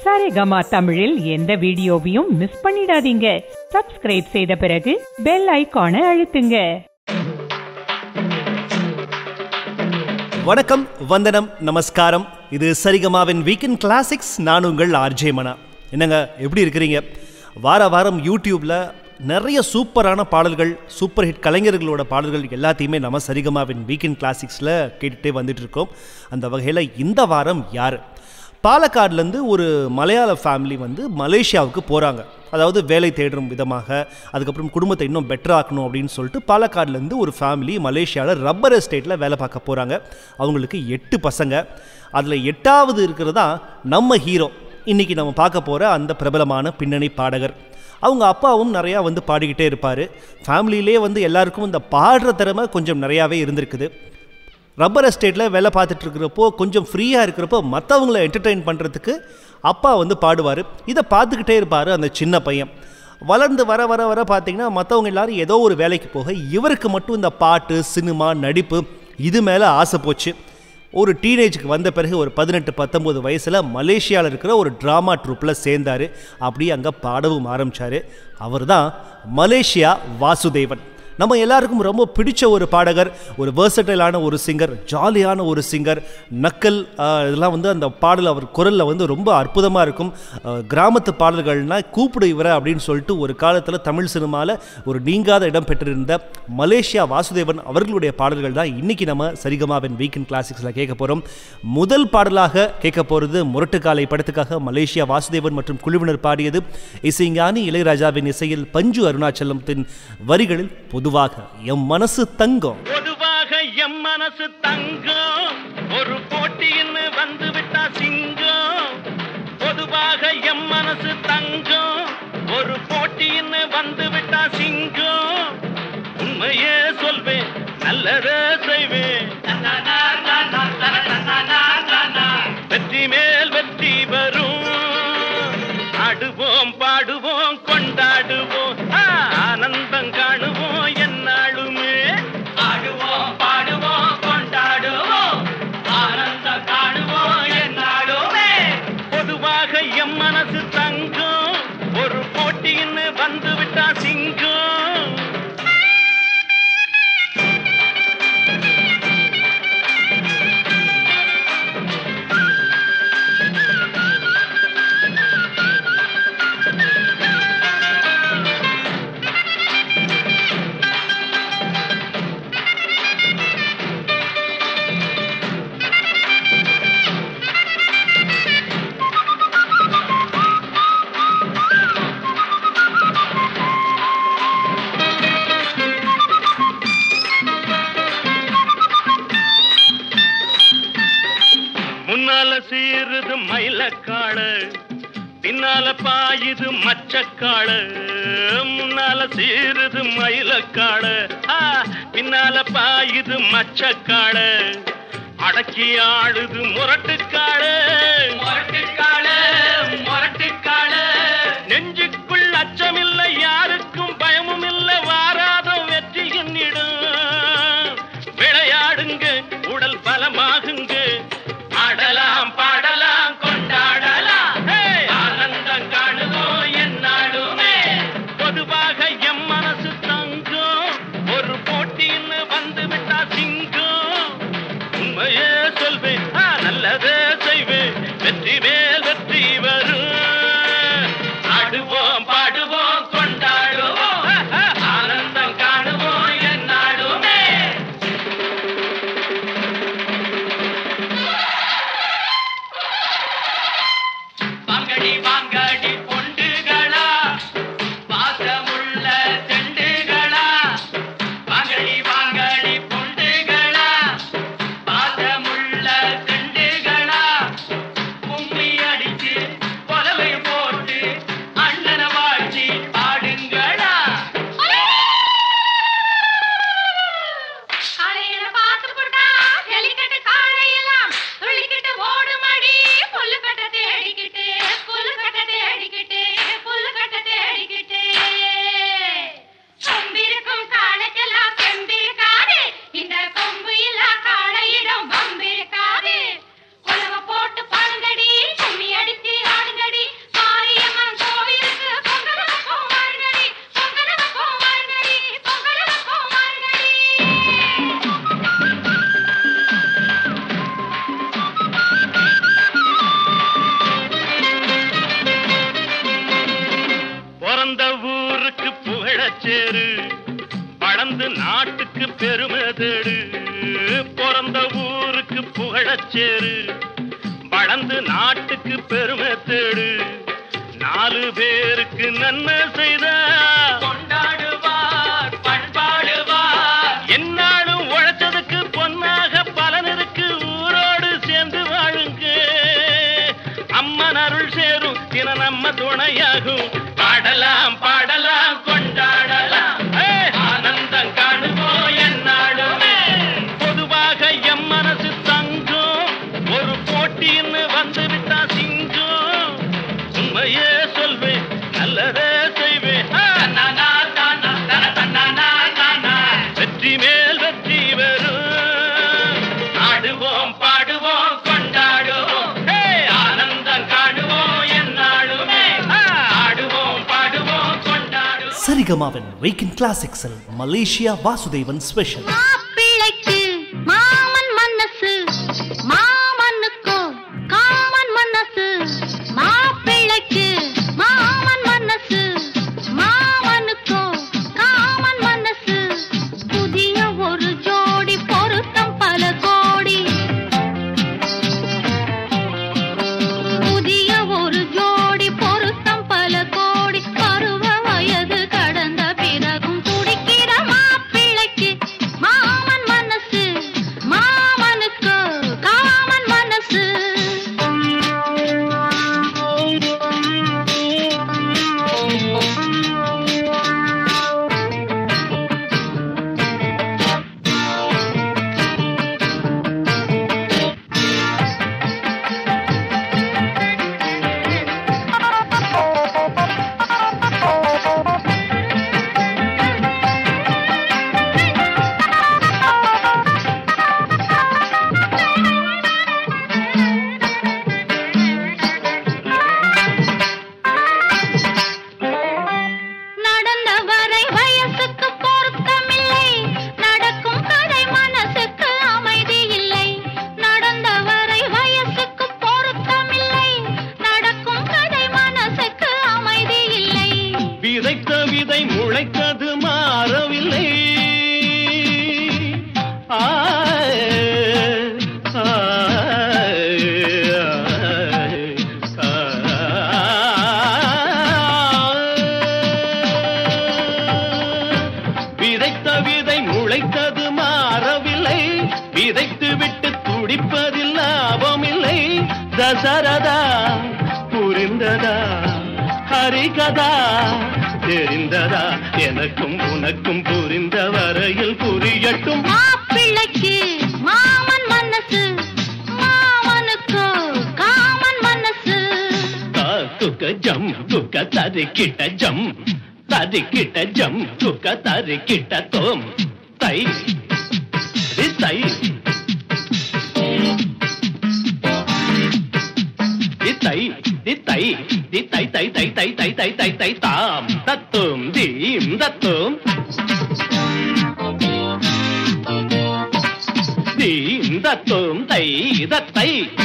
சரிகமா தமிழில் எந்த வீடியோவையும் மிஸ் பண்ணிடாதீங்க சப்ஸ்கிரைப் செய்த பிறகு பெல் ஐகானை அழுத்துங்க வணக்கம் வந்தனம் நமஸ்காரம் இது சரிகமாவின் வீக்கெண்ட் கிளாசிக்ஸ் நான் உங்கள் ஆர்ஜே மனா என்னங்க எப்படி இருக்கிறீங்க வார வாரம் யூடியூப்ல நிறைய சூப்பரான பாடல்கள் சூப்பர் ஹிட் கலைஞர்களோட பாடல்கள் எல்லாத்தையுமே நம்ம சரிகமாவின் வீக்கெண்ட் கிளாசிக்ஸில் கேட்டுகிட்டே வந்துட்டு இருக்கோம் அந்த வகையில் இந்த வாரம் யார் பாலக்காடுலேருந்து ஒரு மலையாள ஃபேமிலி வந்து மலேசியாவுக்கு போகிறாங்க அதாவது வேலை தேடும் விதமாக அதுக்கப்புறம் குடும்பத்தை இன்னும் பெட்டர் ஆக்கணும் அப்படின்னு சொல்லிட்டு பாலக்காடுலேருந்து ஒரு ஃபேமிலி மலேசியாவில் ரப்பர் எஸ்டேட்டில் வேலை பார்க்க போகிறாங்க அவங்களுக்கு எட்டு பசங்க அதில் எட்டாவது இருக்கிறதா நம்ம ஹீரோ இன்றைக்கி நம்ம பார்க்க போகிற அந்த பிரபலமான பின்னணி பாடகர் அவங்க அப்பாவும் நிறையா வந்து பாடிக்கிட்டே இருப்பார் ஃபேமிலியிலே வந்து எல்லாருக்கும் இந்த பாடுற திறமை கொஞ்சம் நிறையாவே இருந்திருக்குது ரப்பர் எஸ்டேட்டில் வேலை பார்த்துட்டு இருக்கிறப்போ கொஞ்சம் ஃப்ரீயாக இருக்கிறப்போ மற்றவங்கள என்டர்டெயின் பண்ணுறதுக்கு அப்பா வந்து பாடுவார் இதை பார்த்துக்கிட்டே இருப்பார் அந்த சின்ன பையன் வளர்ந்து வர வர வர பார்த்தீங்கன்னா மற்றவங்க எல்லாரும் ஏதோ ஒரு வேலைக்கு போக இவருக்கு மட்டும் இந்த பாட்டு சினிமா நடிப்பு இது மேலே ஆசை போச்சு ஒரு டீனேஜுக்கு வந்த பிறகு ஒரு பதினெட்டு பத்தொம்போது வயசில் மலேசியாவில் இருக்கிற ஒரு ட்ராமா ட்ரூப்பில் சேர்ந்தார் அப்படியே அங்கே பாடவும் ஆரம்பித்தார் அவர் தான் மலேசியா வாசுதேவன் நம்ம எல்லாருக்கும் ரொம்ப பிடிச்ச ஒரு பாடகர் ஒரு வேர்சடைலான ஒரு சிங்கர் ஜாலியான ஒரு சிங்கர் நக்கல் ஆஹ், இதெல்லாம் வந்து அந்த பாடல் அவர் குரலில் வந்து ரொம்ப அற்புதமாக இருக்கும் ஆஹ், கிராமத்து பாடல்கள்னா கூப்பிடு இவரை அப்படின்னு சொல்லிட்டு ஒரு காலத்தில் தமிழ் சினிமாவில் ஒரு நீங்காத இடம் பெற்றிருந்த மலேசியா வாசுதேவன் அவர்களுடைய பாடல்கள் தான் இன்றைக்கி நம்ம சரிகமாவின் வீக்கெண்ட் கிளாசிக்ஸில் கேட்க போகிறோம் முதல் பாடலாக கேட்க போகிறது முரட்டுக்காலை படத்துக்காக மலேசியா வாசுதேவன் மற்றும் குழுவினர் பாடியது இசைஞானி இளையராஜாவின் இசையில் பஞ்சு அருணாச்சலத்தின் வரிகளில் பொதுவாக எம் மனசு தங்கம் பொதுவாக எம் மனசு தங்கம் ஒரு போட்டின்னு வந்து விட்டா சிங்கம் பொதுவாக எம் மனசு தங்கம் ஒரு போட்டின்னு வந்து விட்டா சிங்கம் உண்மையே சொல்வேன் நல்லதே செய்வேன் வெற்றி மேல் வெற்றி வரும் ஆடுவோம் பாடுவோம் கொண்டாடுவோம் ஆ, ஆனந்தம் காணுவோம் என்னாலுமே ஆடுவோம் பாடுவோம் கொண்டாடுவோம் ஆனந்தம் காணுவோம் என்னாலுமே பொதுவாக எம் மனசு தங்கம் ஒரு போட்டின்னு வந்து விட்டா சிங்கம் முன்னால சீருது மயிலக்காடு பின்னால பாயுது மச்சக்காடு முன்னால சீருது மயிலக்காடு ஆ, பின்னால பாயுது மச்சக்காடு அடக்கி ஆடுது முரட்டுக்காடு முரட்டுக்காடு முரட்டுக்காடு நெஞ்சுக்குள் அச்சமில்லை யாருக்கும் பயமும் இல்லை வாராத வெற்றி என்னிடும் விளையாடுங்க உடல் பலமாகுங்க ஆடலாம் பாடலாம் கொண்டாடலாம் ஹே! ஆனந்தம் காணுவோம் என்னாலுமே பொதுவாக எம் மனசு தங்கம் ஒரு போட்டின்னு வந்து விட்டா சிங்கம் உண்மையே சொல்வேன் ஆ, நல்லதே செய்வேன் வெற்றி மேல் வெற்றி வரும் ஆடுவோம் பாடுவோம் கொண்டாடுவோம் ஆனந்தம் காணுவோம் என்னாலுமே வாங்கடி வாங்கடி பொண்டுகளா பாசமுள்ள செண்டுகளா வாங்கடி வாங்கடி பொண்டுகளா பாசமுள்ள செண்டுகளா கும்மி அடிச்சு கொலவை போட்டு அண்ணனை வாழ்த்தி பாடுங்களா காளையனை பார்த்து புட்டா, ஜல்லிக்கட்டு காளையெல்லாம் துள்ளிக்கிட்டு ஓடுமடி. புல்லுக்கட்டை தேடிக்கிட்டு, புல்லுக்கட்டை தேடு பிறந்த ஊருக்கு புகழச்சேரு வளர்ந்து நாட்டுக்கு பெருமை தேடு நாலு பேருக்கு நன்மை செய்த கொண்டாடுவார் பண்பாடுவார் என்னாலும் உழைச்சதுக்கு பொன்னாக பலன் இருக்கு ஊரோடு சேர்ந்து வாழுங்க அம்மன் அருள் சேரும் தின நம்ம துணையாகும் பாடலாம் பாடலாம் கொண்டாடலாம் ஏய்! ஆனந்தம் காணுவோம் என்னாடுமே பொதுவாக எம் மனசு தங்கும் ஒரு போட்டின்னு வந்து விட்டா சிங்கும் உண்மையே சொல்வேன் நல்லதே செய்வேன் ஆ! தன்னானா தானா தன தன்னானா தானா வெற்றி மேல் வெற்றி வரும் ஆடுவோம் பாடுவோம் கொண்டாடுவோம் ஏய்! ஆனந்தம் காணுவோம் என்னாடுமே ஆடுவோம் பாடுவோம் கொண்டாடுவோம் சரிகமாவின் வீக்கெண்ட் கிளாசிக்ஸில் மலேசியா வாசுதேவன் ஸ்பெஷல் மாப்பிள்ளைக்கு மாமன் மனசு மாமனுக்கோ காமன் மனசு மாப்பிள்ளைக்கு மாமன் மனசு மாமனுக்கோ காமன் மனசு புதிய ஒரு ஜோடி பொருத்தம் பல கோடி புதிய ஒரு ஜோடி பொருத்தம் பல கோடி பருவ வயது கடந்த பிறகும் துடிக்கிற மாப்பிள்ளைக்கு மாமன் மனசு மாமனுக்கு காமன் மனசு நடந்த வரை வயசுக்கு பொருத்தமில்லை நடக்கும் கதை மனசுக்கு அமைதி இல்லை நடந்த வரை வயசுக்கு பொருத்தமில்லை நடக்கும் கதை மனசுக்கு அமைதி இல்லை விதைத்த விதை முளைத்தது மாறவில்லை ஆய், ஆய், ஆய், ஆய். விதைத்த விதை முளைத்தது மாறவில்லை விதைத்து விட்டு துடிப்பதில் லாபமில்லை தசரதா புரிந்ததா ஹரிகதா தெரிந்ததா எனக்கும் உனக்கும் புரிந்த வரையில் புரியட்டும் மாப்பிள்ளைக்கு மாமன் மனசு மாமனுக்கு காமன் மனசு துக்க ஜம் துக்க தரிக்கிட்ட ஜம் தரிக்கிட்ட ஜம் துக்க தரிக்கிட்ட தோம் தை தி தை தி தை தி தை தி தை தை தை தை தை தை தை தை தாம் தத்தும் தீம் தத்தும் தீம் தத்தும் தை தத்தை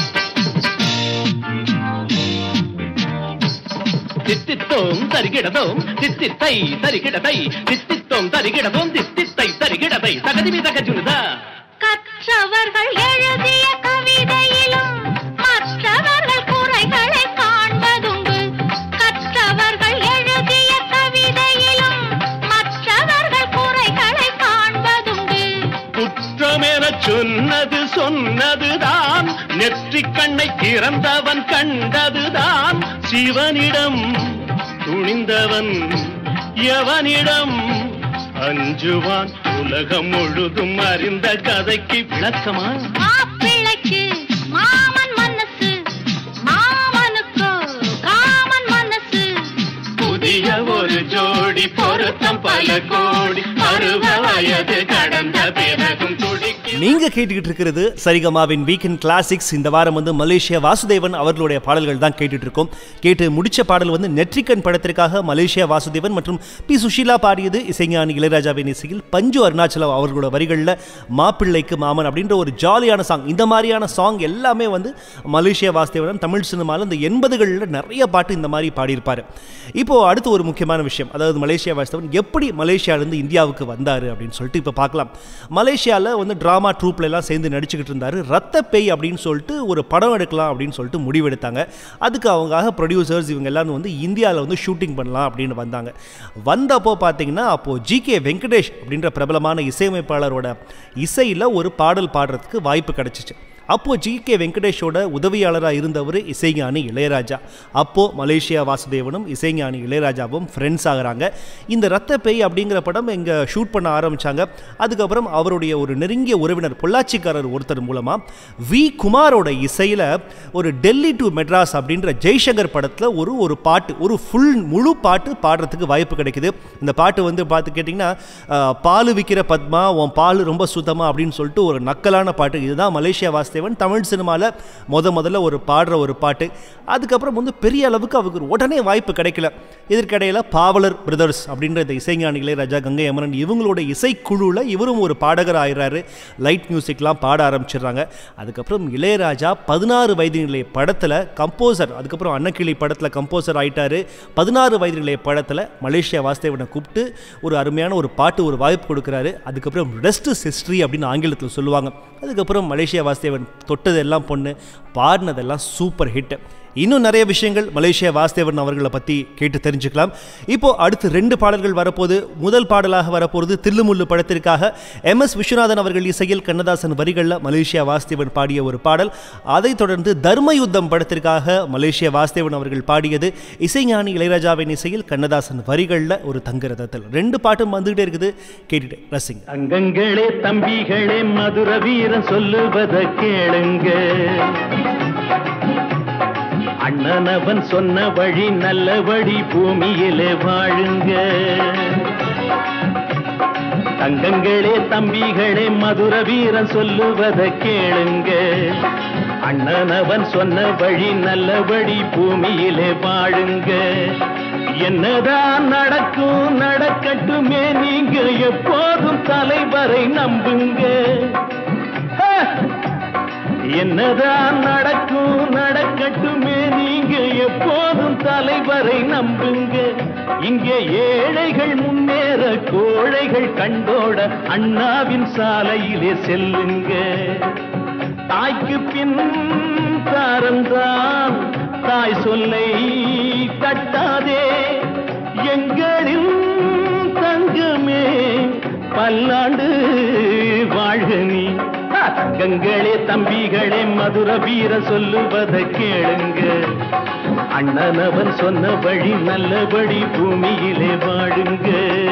தித்தித்தோம் தரிகிடதோம் தித்தித்தை தரிகிடதை தித்தித்தோம் தரிகிடதோம் தித்தித்தை தரிகிடதை தகதிமி தகஜுனுதா கற்றவர்கள் எழுதிய கவிதையிலும் மற்றவர்கள் குறைகளை காண்பதுண்டு கற்றவர்கள் எழுதிய கவிதையிலும் மற்றவர்கள் குறைகளை காண்பதுண்டு குற்றமென சொன்னது சொன்னதுதான் நெற்றிக் கண்ணை திறந்தவன் கண்டதுதான் சிவனிடம் துணிந்தவன் எவனிடம் அஞ்சுவான் உலகம் முழுதும் அறிந்த கதைக்கு விளக்கமா மாப்பிள்ளைக்கு மாமன் மனசு மாமனுக்கு காமன் மனசு புதிய ஒரு ஜோடி பொருத்தம் பல கோடி பருவ வயது கடந்த பிறகும் துடிக்க நீங்க கேட்டுக்கிட்டு இருக்கிறது சரிகமாவின் வீக்கெண்ட் கிளாசிக்ஸ் இந்த வாரம் வந்து மலேசியா வாசுதேவன் அவர்களுடைய பாடல்கள் தான் கேட்டுட்டு இருக்கோம் கேட்டு முடிச்ச பாடல் வந்து நெற்றிக்கன் படத்திற்காக மலேசியா வாசுதேவன் மற்றும் பி சுஷீலா பாடியது இசைஞானி இளையராஜாவின் இசையில் பஞ்சு அருணாச்சலம் அவர்களோட வரிகளில் மாப்பிள்ளைக்கு மாமன் அப்படின்ற ஒரு ஜாலியான சாங் இந்த மாதிரியான சாங் எல்லாமே வந்து மலேசியா வாசுதேவன் தமிழ் சினிமாவில் இந்த எண்பதுகளில் நிறைய பாட்டு இந்த மாதிரி பாடியிருப்பார் இப்போ அடுத்து ஒரு முக்கியமான விஷயம் அதாவது மலேசியா வாசுதேவன் எப்படி மலேசியாவிலேருந்து இந்தியாவுக்கு வந்தார் அப்படின்னு சொல்லிட்டு இப்போ பார்க்கலாம் மலேசியாவில் வந்து ட்ராமா ட்ரூப்ல எல்லாம் சேர்ந்து நடிச்சுக்கிட்டு இருந்தார் ரத்த பேய் அப்படின்னு சொல்லிட்டு ஒரு படம் எடுக்கலாம் அப்படின்னு சொல்லிட்டு முடிவெடுத்தாங்க அதுக்கு அவங்காக ப்ரொடியூசர்ஸ் இவங்க எல்லாரும் வந்து இந்தியாவில் வந்து ஷூட்டிங் பண்ணலாம் அப்படின்னு வந்தாங்க வந்தப்போ பார்த்தீங்கன்னா அப்போது ஜி கே வெங்கடேஷ் அப்படின்ற பிரபலமான இசையமைப்பாளரோட இசையில் ஒரு பாடல் பாடுறதுக்கு வாய்ப்பு கிடச்சிச்சு அப்போது ஜி கே வெங்கடேஷோட உதவியாளராக இருந்தவர் இசைஞானி இளையராஜா அப்போது மலேசியா வாசுதேவனும் இசைஞானி இளையராஜாவும் ஃப்ரெண்ட்ஸ் ஆகுறாங்க இந்த ரத்த பேய் அப்படிங்கிற படம் இங்கே ஷூட் பண்ண ஆரம்பித்தாங்க அதுக்கப்புறம் அவருடைய ஒரு நெருங்கிய உறவினர் பொள்ளாச்சிக்காரர் ஒருத்தர் மூலமாக வி குமாரோட இசையில் ஒரு டெல்லி டு மெட்ராஸ் அப்படின்ற ஜெய்சங்கர் படத்தில் ஒரு ஒரு பாட்டு ஒரு ஃபுல் முழு பாட்டு பாடுறதுக்கு வாய்ப்பு கிடைக்குது இந்த பாட்டு வந்து பார்த்து கேட்டிங்கன்னா அஹ், பால் விற்கிற பத்மா உன் பால் ரொம்ப சுத்தமா அப்படின்னு சொல்லிட்டு ஒரு நக்கலான பாட்டு இதுதான் மலேசியா வாசுதேவன் தமிழ் சினிமாவில் முத முதல்ல ஒரு பாடுற ஒரு பாட்டு அதுக்கப்புறம் வந்து பெரிய அளவுக்கு அவருக்கு உடனே வாய்ப்பு கிடைக்கல இதற்கிடையில் பாவலர் பிரதர்ஸ் அப்படின்ற இந்த இசைஞானி இளையராஜா கங்கை அமரன் இவங்களோட இசைக்குழுவில் இவரும் ஒரு பாடகர் ஆயிடுறாரு லைட் மியூசிக்லாம் பாட ஆரம்பிச்சிடுறாங்க அதுக்கப்புறம் இளையராஜா பதினாறு வயது நிலை படத்தில் கம்போசர் அதுக்கப்புறம் அன்னக்கிளி படத்தில் கம்போசர் ஆயிட்டாரு பதினாறு வயது நிலை படத்தில் மலேசியா வாசுதேவனை கூப்பிட்டு ஒரு அருமையான ஒரு பாட்டு ஒரு வாய்ப்பு கொடுக்குறாரு அதுக்கப்புறம் ரெஸ்ட் ஹிஸ்ட்ரி அப்படின்னு ஆங்கிலத்தில் சொல்லுவாங்க அதுக்கப்புறம் மலேசியா வாசுதேவன் தொட்டதெல்லாம் பொண்ணு பாடினதெல்லாம் சூப்பர் ஹிட் இன்னும் நிறைய விஷயங்கள் மலேசியா வாசுதேவன் அவர்களை பற்றி கேட்டு தெரிஞ்சுக்கலாம் இப்போ அடுத்து ரெண்டு பாடல்கள் வரப்போது முதல் பாடலாக வரப்போகிறது தில்லுமுள்ளு படத்திற்காக எம் எஸ் விஸ்வநாதன் அவர்கள் இசையில் கண்ணதாசன் வரிகளில் மலேசியா வாசுதேவன் பாடிய ஒரு பாடல் அதைத் தொடர்ந்து தர்ம யுத்தம் படத்திற்காக மலேசியா வாசுதேவன் அவர்கள் பாடியது இசைஞானி இளையராஜாவின் இசையில் கண்ணதாசன் வரிகளில் ஒரு தங்கரதத்தில் ரெண்டு பாட்டும் வந்துகிட்டே இருக்குது கேட்டுட்டு ரசிங்க தங்கங்களே தம்பிகளே மதுர வீரன் சொல்லுவத கேளுங்க அண்ணனவன் சொன்ன வழி நல்ல வழி பூமியிலே வாழுங்க தங்கங்களே தம்பிகளே மதுர வீரன் சொல்லுவத கேளுங்க அண்ணனவன் சொன்ன வழி நல்ல வழி பூமியிலே வாழுங்க என்னதான் நடக்கும் நடக்கட்டுமே நீங்க எப்போதும் தலைவரை நம்புங்க ஹே! என்னதான் நடக்கும் நடக்கட்டுமே நீங்க எப்போதும் தலைவரை நம்புங்க இங்கே ஏழைகள் முன்னேற கோழைகள் கண்டோட அண்ணாவின் சாலையிலே செல்லுங்க தாய்க்கு பின் தாரந்தான் தாய் சொல்லை தட்டாதே எங்களின் தங்கமே பல்லாண்டு வாழ்க நீ ஆ, தங்கங்களே தம்பிகளே மதுர வீர சொல்லுவத கேளுங்க அண்ணனவன் சொன்ன வழி நல்லபடி பூமியிலே வாழுங்க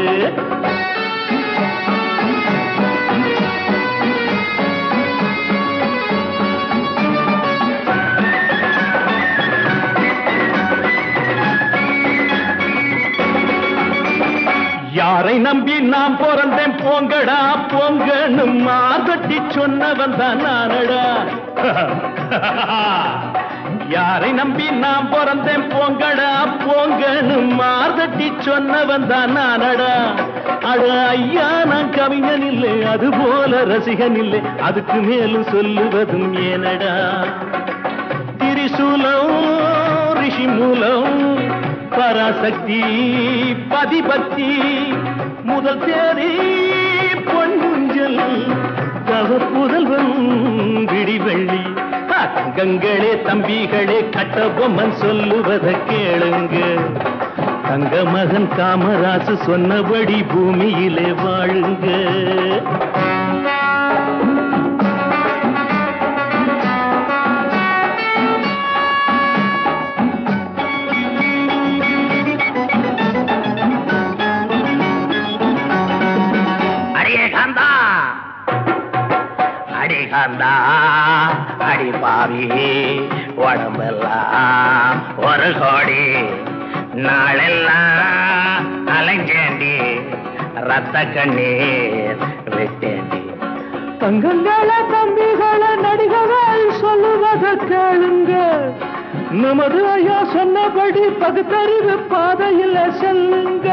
யாரை நம்பி நான் பிறந்தேன் போங்கடா போங்கன்னு மாதட்டி சொன்னவன் தான் நானடா யாரை நம்பி நான் பிறந்தேன் போங்கடா போங்கன்னு மாதட்டி சொன்னவன் தான் நானடா அட ஐயா நான் கவிஞன் இல்லை அது போல ரசிகன் இல்லை அதுக்கு மேலும் சொல்லுவதும் ஏனடா திரிசூலம் ரிஷி மூலம் பராசக்தி பதிபக்தி முதல் தேதி பொன்முஞ்சல் தவ புதல்வன் விடிவெள்ளி ஆ, தங்கங்களே தம்பிகளே கட்ட பொம்மன் சொல்லுவத கேளுங்க தங்க மகன் காமராசு சொன்னபடி பூமியிலே வாழுங்க அடியே காந்தா அடி காந்தா அடி பாவி உடம்பெல்லாம் ஒரு கோடி நாளெல்லாம் அலைஞ்சேண்டி ரத்த கண்ணீர் விட்டேண்டி தங்கங்கள தம்பிகள நடிகர்கள் சொல்லுவத கேளுங்க நமது ஐயா சொன்னபடி பகுத்தறிவு பாதையில செல்லுங்க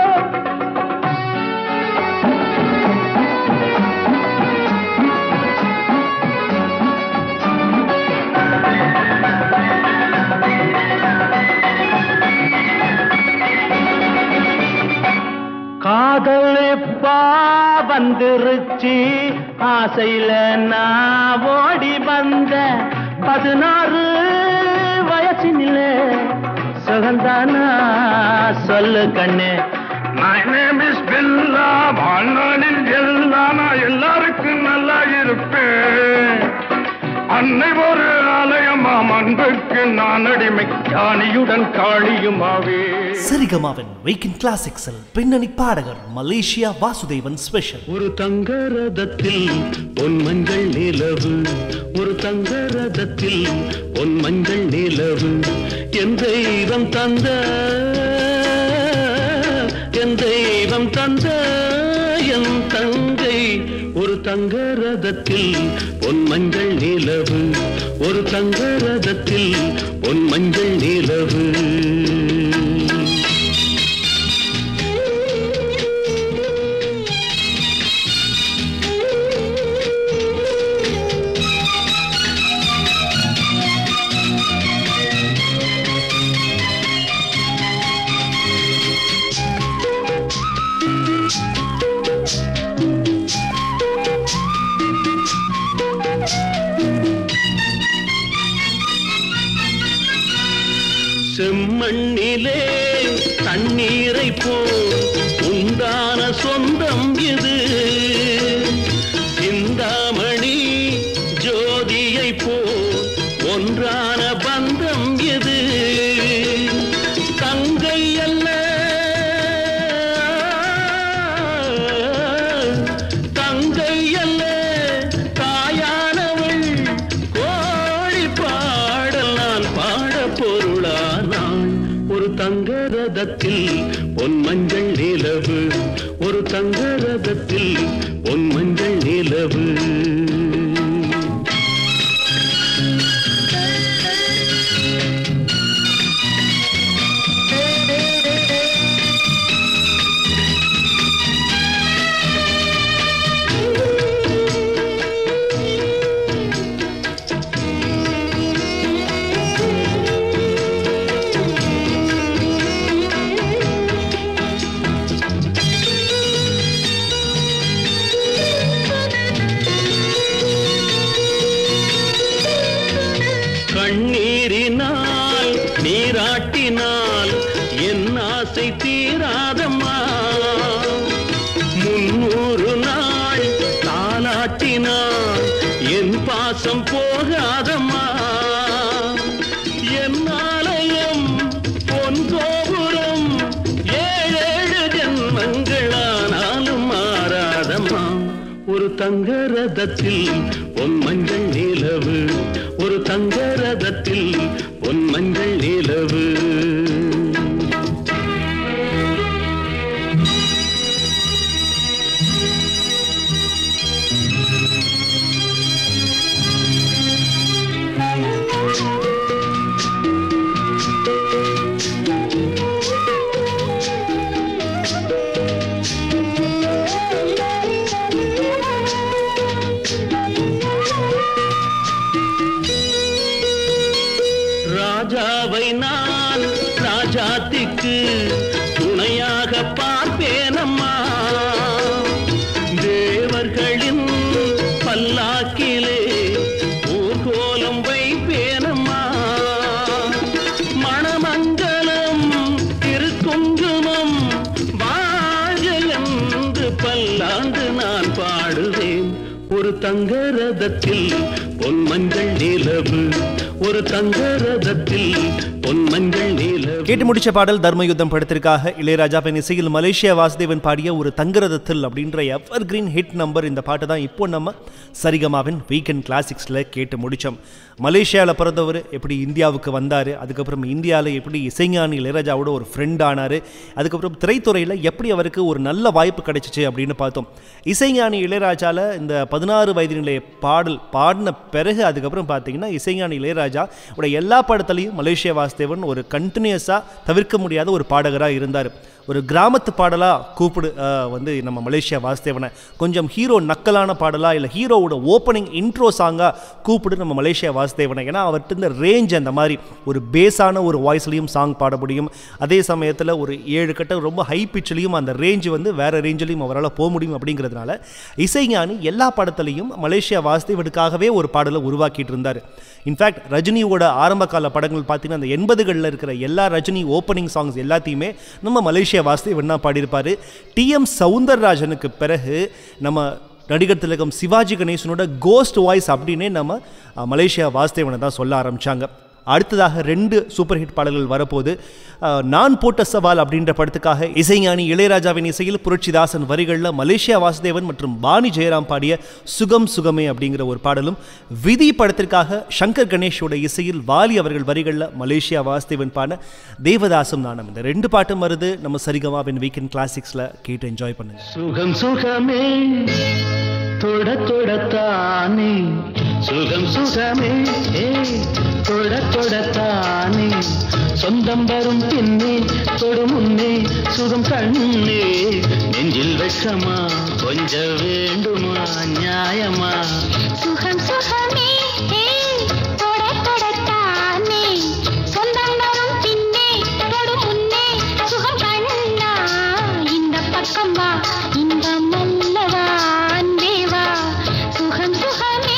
காதல் எப்பா வந்துருச்சு ஆசையில நான் ஓடி வந்த பதினாறு வயசினில சுகந்தானா சொல்லு கண்ணு My name is Billa. வாழ்நாளில் எல்லாம் நான் எல்லாருக்கும் நல்லா இருப்பேன் அன்னை ஒரு ஆலயமாம் அன்புக்கு நான் அடிமை ஞானியுடன் காளியுமாவே சரிகமாவின் வீக்கெண்ட் கிளாசிக்ஸில் பின்னணி பாடகர் மலேசியா வாசுதேவன் ஸ்பெஷல் ஒரு தங்க ரதத்தில் பொன் மஞ்சள் நிலவு ஒரு தங்க ரதத்தில் பொன் மஞ்சள் நிலவு என் தெய்வம் தந்த என் தெய்வம் தந்த என் தங்கை ஒரு தங்க ரதத்தில் பொன் மஞ்சள் நிலவு ஒரு தங்க ரதத்தில் பொன் மஞ்சள் நிலவு செம்மண்ணிலே தண்ணீரை போல் உண்டான சொந்தம் இது சிந்தாமணி ஜோதியை போல் ஒன்றான பந்தம் இது தங்கை அல்ல தங்கை அல்ல தாயானவள் கோழி பாடல் நான் பாட பொருளானாள் ஒரு தங்க ரதத்தில் பொன் மஞ்சள் நிலவு ஒரு தங்க ரதத்தில் பொன் மஞ்சள் நிலவு கண்ணீரினால் நீராட்டினால் என் ஆசை தீராதம்மா முன்னூறு நாள் தாலாட்டினால் என் பாசம் போகாதம்மா என் ஆலயம் பொன் கோபுரம் ஏழேழு ஜென்மங்களானாலும் மாறாதம்மா ஒரு தங்க ரதத்தில் பொன் மஞ்சள் நிலவு ஒரு தங்க ரதத்தில் பொன் மஞ்சள் நிலவு ராஜாவை நான் ராஜாத்திக்கு துணையாக பார்ப்பேனம்மா தேவர்களின் பல்லாக்கிலே ஊர்கோலம் வைப்பேனம்மா மணமங்கலம் திருக்குங்குமம் வாழ்க என்று பல்லாண்டு நான் பாடுவேன் ஒரு தங்க ரதத்தில் பொன் மஞ்சள் நிலவு ஒரு தங்க ரதத்தில் பொன்மஞ்சள் நீல கேட்டு முடிச்ச பாடல் தர்மயுத்தம் படத்திற்காக இளையராஜாவின் இசையில் மலேசியா வாசுதேவன் பாடிய ஒரு தங்கரதத்தில் அப்படின்ற எவர் கிரீன் ஹிட் நம்பர் இந்த பாட்டு தான் இப்போ நம்ம சரிகமாவின் வீக்கெண்ட் கிளாசிக்ஸில் கேட்டு முடித்தோம் மலேசியாவில் பிறந்தவர் எப்படி இந்தியாவுக்கு வந்தார் அதுக்கப்புறம் இந்தியாவில் எப்படி இசைஞானி இளையராஜாவோட ஒரு ஃப்ரெண்ட் ஆனார் அதுக்கப்புறம் திரைத்துறையில் எப்படி அவருக்கு ஒரு நல்ல வாய்ப்பு கிடைச்சிச்சு அப்படின்னு பார்த்தோம் இசைஞானி இளையராஜாவில் இந்த பதினாறு வயது நிலைய பாடல் பாடின பிறகு அதுக்கப்புறம் பார்த்தீங்கன்னா இசைஞானி இளையராஜா உடைய எல்லா படத்துலையும் மலேசியா வாசுதேவன் ஒரு கண்டினியூஸாக தவிர்க்க முடியாத ஒரு பாடகராக இருந்தார் ஒரு கிராமத்து பாடலாக கூப்பிடு அஹ், வந்து நம்ம மலேசியா வாசுதேவனை கொஞ்சம் ஹீரோ நக்கலான பாடலாக இல்லை ஹீரோவோட ஓப்பனிங் இன்ட்ரோ சாங்காக கூப்பிடு நம்ம மலேசியா வாசுதேவனை ஏன்னா அவர்கிட்ட இந்த ரேஞ்ச் அந்த மாதிரி ஒரு பேஸான ஒரு வாய்ஸ்லையும் சாங் பாட முடியும் அதே சமயத்தில் ஒரு ஏழு கட்ட ரொம்ப ஹை பிச்சிலையும் அந்த ரேஞ்ச் வந்து வேறு ரேஞ்சிலையும் அவரால் போக முடியும் அப்படிங்கிறதுனால இசைஞானி எல்லா படத்துலையும் மலேசியா வாசுதேவனுக்காகவே ஒரு பாடலை உருவாக்கிட்டு இருந்தார் இன்ஃபேக்ட் ரஜினியோட ஆரம்ப கால படங்கள் பார்த்தீங்கன்னா அந்த எண்பதுகளில் இருக்கிற எல்லா ரஜினி ஓப்பனிங் சாங்ஸ் எல்லாத்தையுமே நம்ம மலேசியா வாசுதேவன் தான் பாடியிருப்பார் டிஎம் சவுந்தரராஜனுக்கு பிறகு நம்ம நடிகர் திலகம் சிவாஜி கணேசனோட கோஸ்ட் வாய்ஸ் அப்படின்னே நம்ம அஹ், மலேசியா வாசுதேவனை தான் சொல்ல ஆரம்பிச்சாங்க அடுத்ததாக ரெண்டு சூப்பர் ஹிட் பாடல்கள் வரப்போது அஹ், நான் போட்ட சவால் அப்படின்ற படத்துக்காக இசைஞானி இளையராஜாவின் இசையில் புரட்சிதாசன் வரிகளில் மலேசியா வாசுதேவன் மற்றும் பாணி ஜெயராம் பாடிய சுகம் சுகமே அப்படிங்கிற ஒரு பாடலும் விதி படத்திற்காக சங்கர் கணேஷோட இசையில் வாலி அவர்கள் வரிகளில் மலேசியா வாசுதேவன் பாடின தேவதாசும் நாணம் இந்த ரெண்டு பாட்டும் வருது நம்ம சரிகமாவின் வீக்கெண்ட் கிளாசிக்ஸில் கேட்டு என்ஜாய் பண்ணுங்க சுகம் சுகமே தொட தொடத்தானே சுகம் சுகமே ஏ தொட தொடத்தானே சொந்தம் வரும் பின்னே தொடு முன்னே சுகம் கண்ணே நெஞ்சில் வெட்கமா கொஞ்ச வேண்டுமா நியாயமா சுகம் சுகமே ஏய், தொட தொடத்தானே சொந்தம் வரும் பின்னே தொடு முன்னே சுகம் கண்ணா இந்த பக்கம் வா இன்பம் அல்லவா அன்பே வா சுகம் சுகமே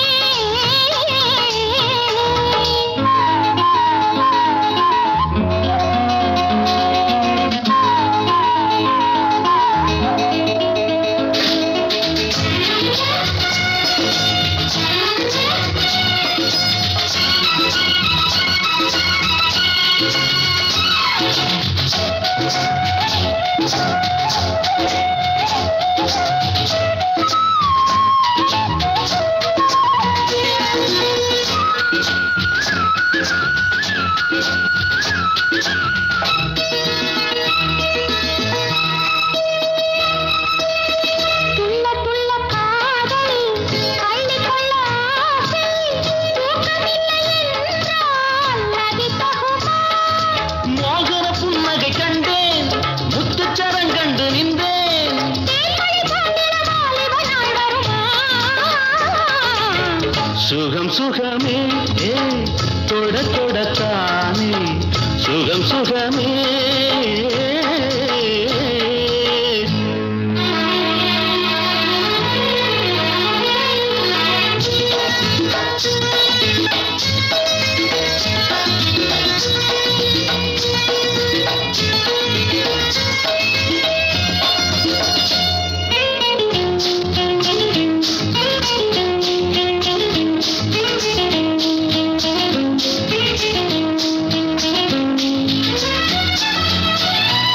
துள்ள துள்ள காதல் அள்ளிக்கொள்ள ஆசை தூக்கமில்லை என்றால் நதி தகுமா மோகன புன்னகை கண்டேன் முத்துச்சரம் கண்டு நின்றேன் தேன்மழை சாந்திர வாலிப நாள் வருமா சுகம் சுகமே ஏ தொட தொடத்தானே சுகம் சுகமே சுகம்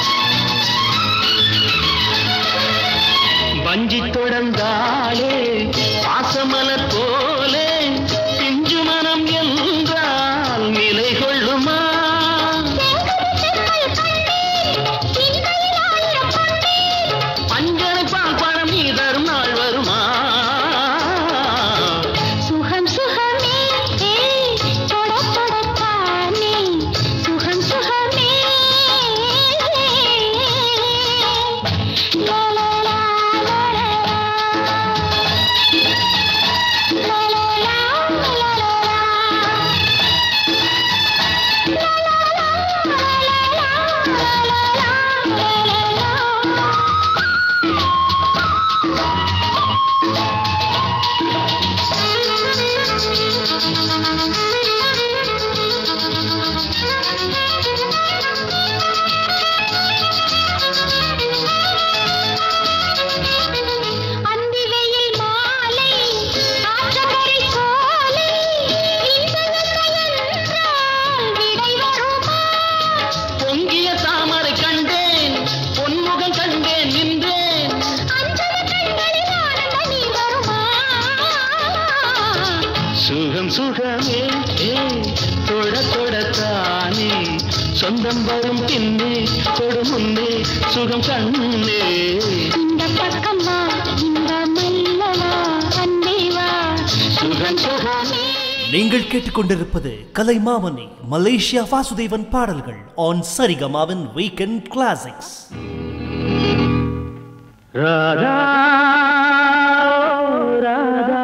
சுகமே ஏ, தொட தொடத்தானே சொந்தம் வரும் பின்னே தொடு முன்னே சுகம் கண்ணே இந்த பக்கம் வா இந்த மல்லவா அன்பே வா சுகம் சுகமே நீங்கள் கேட்டுக்கொண்டிருப்பது கலைமாமணி மலேசியா வாசுதேவன் பாடல்கள் ஆன் சரிகமாவின் வீக்கெண்ட் கிளாசிக்ஸ் ராதா ராதா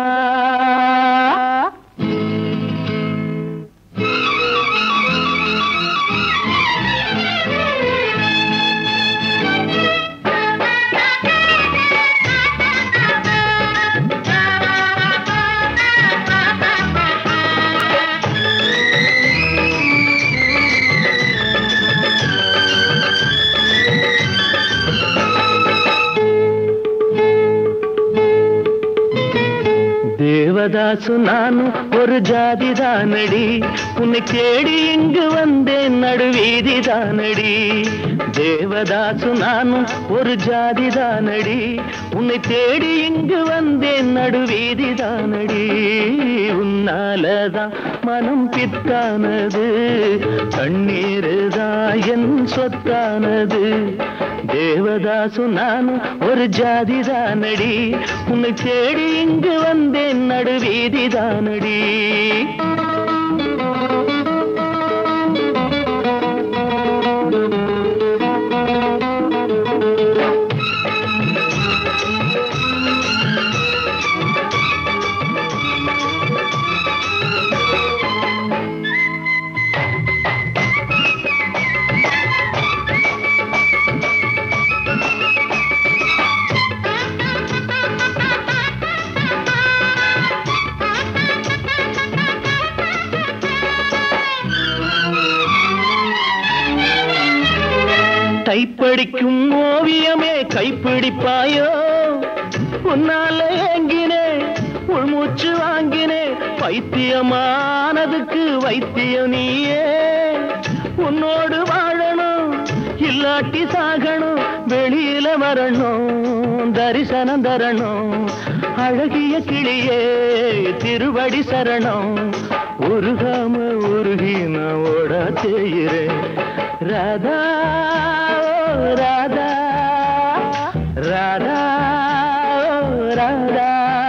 தேவதாசு நானும் ஒரு ஜாதி தானடி உன்னை தேடி இங்கு வந்தேன் நடுவீதி தானடி தேவதாசு நானும் ஒரு ஜாதி தானடி உன்னை தேடி இங்கு வந்தேன் நடுவீதி தானடி உன்னாலதான் மனம் பித்தானது கண்ணீருதான் என் சொத்தானது தேவதாசு நானும் ஒரு ஜாதி தானடி உன்னை தேடி இங்கு வந்தேன் நடுவீதி தானடி கைப்படிக்கும் ஓவியமே கைப்பிடிப்பாயோ உன்னால ஏங்கினே உள்மூச்சு வாங்கினே பைத்தியமானதுக்கு வைத்தியம் நீயே உன்னோடு வாழணும் இல்லாட்டி சாகணும் வெளியில வரணும் தரிசனம் தரணும் அழகிய கிளியே திருவடி சரணம் உருகாம உருகி நான் ஓட செய்கிறேன் ராதா ஓ ராதா ராதா ஓ ராதா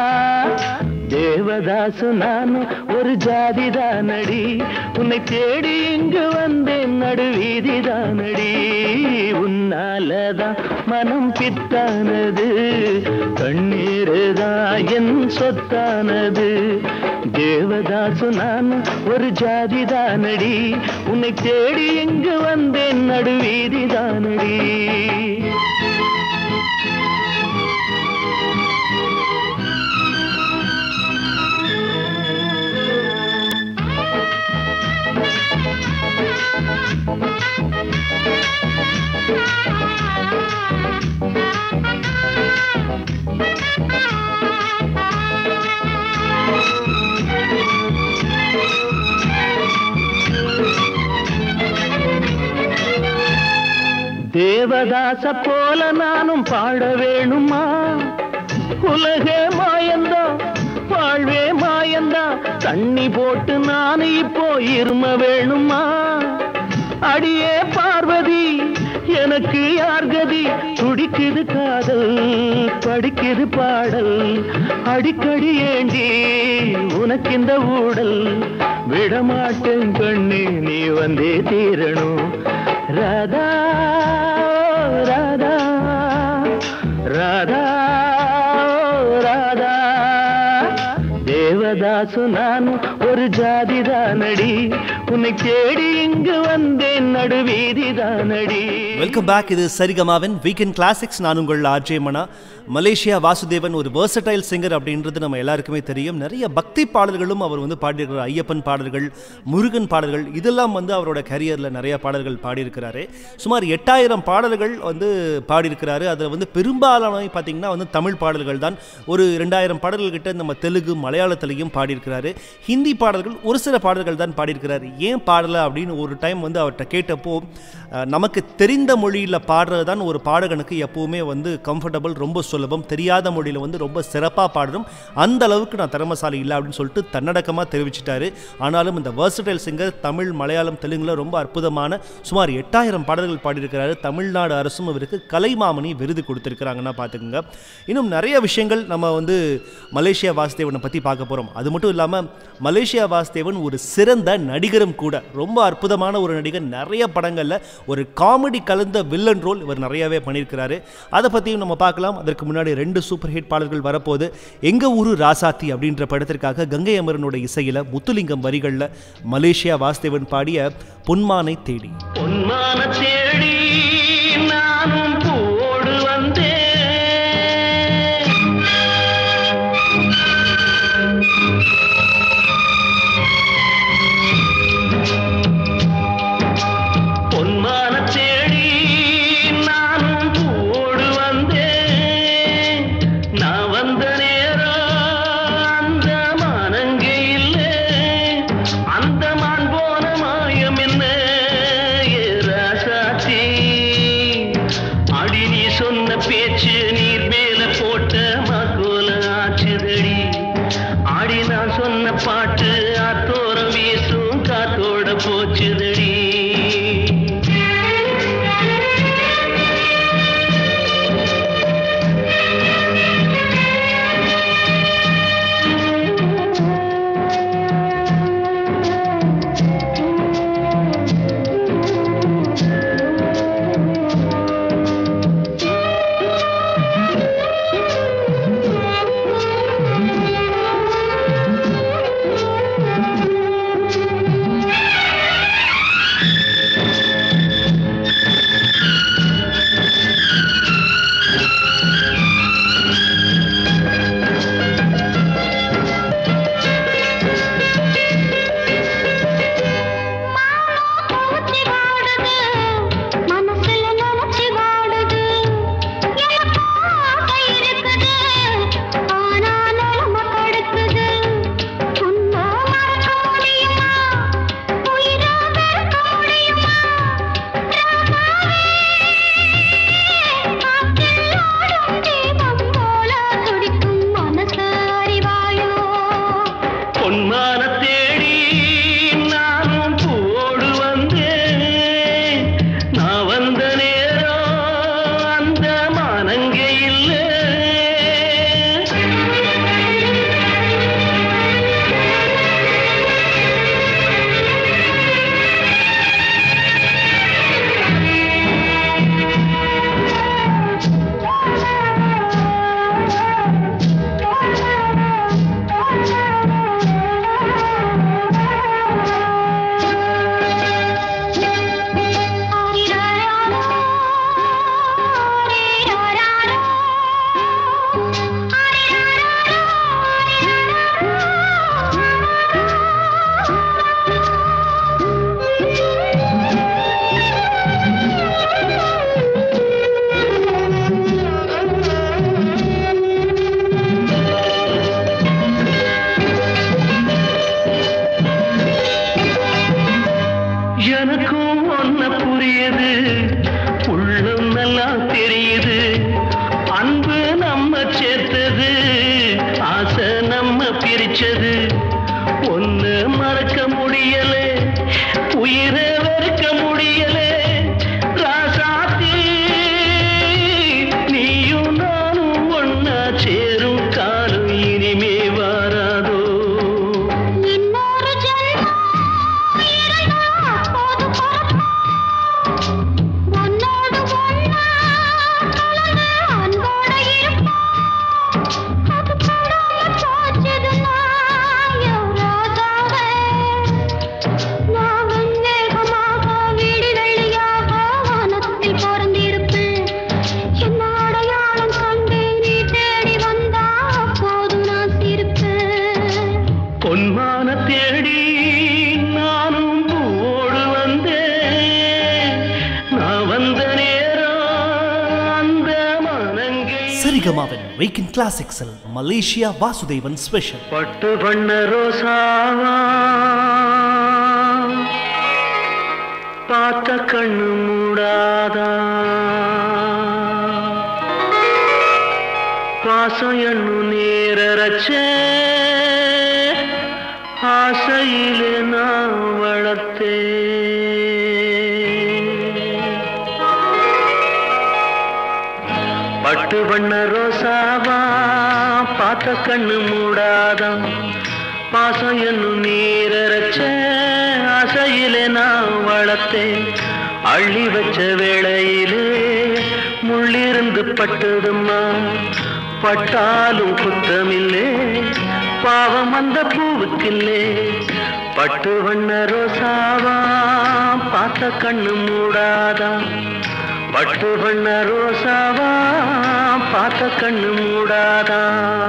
தேவதாசு நானும் ஒரு ஜாதி தானடி உன்னை தேடி இங்கு வந்தேன் நடுவீதி தானடி உன்னாலதான் மனம் பித்தானது கண்ணீருதான் என் சொத்தானது தேவதாசு நானும் ஒரு ஜாதி தானடி உன்னை தேடி இங்கு வந்தேன் நடுவீதி தானடி தேவதாச போல நானும் பாட வேணுமா உலகே மாயந்தா வாழ்வே மாயந்தா தண்ணி போட்டு நான் இப்போ இரும வேணுமா அடியே பார்வதி எனக்கு யார் கதி துடிக்குது காதல் படிக்குது பாடல் அடிக்கடி ஏண்டி உனக்கு இந்த ஊடல் விடமாட்டேன் கண்ணே நீ வந்தே தீரணும் ராதா ராதா ராதா ராதா தேவதாசு நான் ஒரு ஜாதி தானடி உன்னை தேடி இங்கு வந்தேன் நடுவீதி தானடி வெல்கம் பேக் இது சரிகமாவின் வீக்கெண்ட் கிளாசிக்ஸ் நான் உங்கள் ஆர்ஜே மனா மலேசியா வாசுதேவன் ஒரு versatile சிங்கர் அப்படின்றது நம்ம எல்லாருக்குமே தெரியும் நிறைய பக்தி பாடல்களும் அவர் வந்து பாடியிருக்கிறார் ஐயப்பன் பாடல்கள் முருகன் பாடல்கள் இதெல்லாம் வந்து அவரோட கரியரில் நிறைய பாடல்கள் பாடியிருக்கிறாரு சுமார் எட்டாயிரம் பாடல்கள் வந்து பாடியிருக்கிறாரு அதில் வந்து பெரும்பாலானவை பார்த்தீங்கன்னா வந்து தமிழ் பாடல்கள் தான் ஒரு ரெண்டாயிரம் பாடல்கள் கிட்ட நம்ம தெலுங்கு மலையாளத்திலையும் பாடியிருக்கிறாரு ஹிந்தி பாடல்கள் ஒரு சில பாடல்கள் தான் பாடியிருக்கிறாரு ஏன் பாடலை அப்படின்னு ஒரு டைம் வந்து அவர்கிட்ட கேட்டப்போ அஹ், நமக்கு தெரிந்த மொழியில் பாடுறது தான் ஒரு பாடகனுக்கு எப்போவுமே வந்து கம்ஃபர்டபுள் ரொம்ப சுலபம் தெரியாத மொழியில் வந்து ரொம்ப சிறப்பாக பாடணும் அந்த அளவுக்கு நான் திறமசாலி இல்லை அப்படின்னு சொல்லிட்டு தன்னடக்கமாக தெரிவிச்சிட்டாரு ஆனாலும் இந்த versatile சிங்கர் தமிழ் மலையாளம் தெலுங்குல ரொம்ப அற்புதமான சுமார் எட்டாயிரம் பாடல்கள் பாடியிருக்கிறாரு தமிழ்நாடு அரசும் இவருக்கு கலைமாமணி விருது கொடுத்துருக்குறாங்கன்னா பார்த்துக்குங்க இன்னும் நிறைய விஷயங்கள் நம்ம வந்து மலேசியா வாசுதேவனை பற்றி பார்க்க போகிறோம் அது மட்டும் இல்லாமல் மலேசியா வாசுதேவன் ஒரு சிறந்த நடிகரும் கூட ரொம்ப அற்புதமான ஒரு நடிகர் நிறைய படங்களில் ஒரு காமெடி கலந்த வில்லன் ரோல் இவர் நிறையவே பண்ணியிருக்கிறாரு அதை பற்றியும் நம்ம பார்க்கலாம் அதற்கு முன்னாடி ரெண்டு சூப்பர் ஹிட் பாடல்கள் வரப்போகுது எங்கள் ஊரு ராசாத்தி அப்படின்ற படத்திற்காக கங்கை அமரனோட இசையில் முத்துலிங்கம் வரிகளில் மலேசியா வாசுதேவன் பாடிய பொன்மானை தேடி பொன்மான தேடி நானும் பூவோடு வந்தேன் பொன்மான தேடி நானும் பூவோடு வந்தேன் நான் வந்த நேரம் அந்த மானங்கே இல்லை அந்த மான் போன மாயம் என்ன ஏ ராசாத்தி அடி நீ சொன்ன பேச்சு நீர் மேல போட்ட மகோல ஆச்சுதடி ஆடி நான் சொன்ன பாட்டு ஆத்தோரம் வீசும் காத்தோட போச்சுதடி பூச்சி வாடுது மனசுல நினைச்சு வாடுது எனக்கு ஆசை இருக்குது ஆனா நிலைமை கடுக்குது உன்னை மறக்க முடியுமா உயிரை வெறுக்க முடியுமா ராசாவே காற்றில் ஆடும் தீபம் போல துடிக்கும் மனசு அறிவாயோ பொன்மான தேடி நானும் பூவோடு வந்தேன் நான் வந்த நேரம் அந்த மானங்கே இல்லை எனக்கும் ஒன்ன புரியுது உள்ளம் நல்லா தெரியுது அன்பு நம்ம சேர்த்தது ஆசை நம்ம பிரிச்சது ஒன்னு மறக்க முடியல உயிரை வெறுக்க முடியல ராசாத்தி நீயும் நானும் ஒன்னா சேரும் காலம் இனிமே வாராதோ இன்னொரு ஜென்மம் இருந்தா அப்போது பிறப்போம். உன்னோடு ஒண்ணா கலந்து அன்போட இருப்போம். அது படாம போச்சுதுன்னா, என் ராஜாவே. நான் வெண்மேகமாக, வீடு வெள்ளியாக வானத்தில் பறந்திருப்பேன். என்ன அடையாளம் கண்டு நீ தேடி வந்தா அப்போது நான் சிரிப்பேன் பொன்மான தேடி நானும் பூவோடு வந்தேன் நான் வந்த நேரம் அந்த மனங்கை சரிகமாவின் வீக்கெண்ட் கிளாசிக்ஸில் மலேசியா வாசுதேவன் ஸ்பெஷல் பட்டு பண்ண ரோசாவா பார்த்த கண்ணு மூடாதா பாசம் எண்ணு நேரச்ச ஆசையிலே நான் வளர்த்தே பட்டு வண்ண ரோசாவா பார்த்த கண்ணு மூடாதான் பாசம் என்னும் நீரச்ச ஆசையிலே நான் வளர்த்தேன் அள்ளி வச்ச வேளையிலே முள்ளிருந்து பட்டதும்மா பட்டாலும் குத்தமில்லே பாவம் அந்த பூவுக்கில்லே பட்டு வண்ண ரோசாவா பார்த்த கண்ணு மூடாதான் பட்டு வண்ண ரோசாவா பார்த்த கண்ணு மூடாதா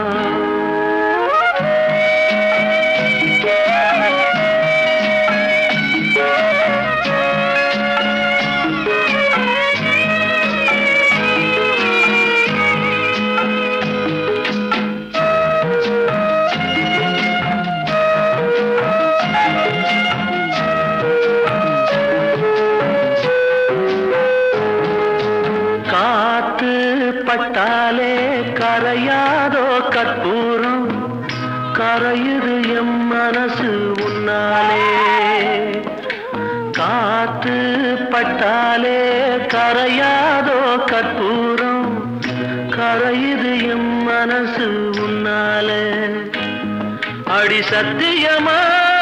காத்து பட்டாலே கரையாதோ கற்பூரம் கரையுது எம் மனசு உன்னாலே காத்து பட்டாலே கரையாதோ கற்பூரம் கரையுது எம் மனசு உன்னாலே அடி சத்தியமா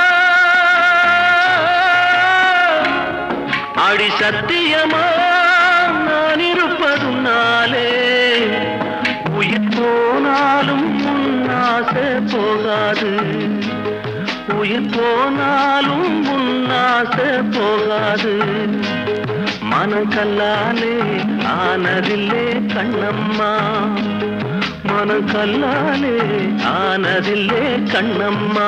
அடி சத்தியமா நான் இருப்பதுனாலே உயிர் போனாலும் உன்னாசை போகாது உயிர் போனாலும் உன்னாசை போகாது மனக்கல்லாலே ஆனதில்லே கண்ணம்மா மனக்கல்லாலே ஆனதில்லே கண்ணம்மா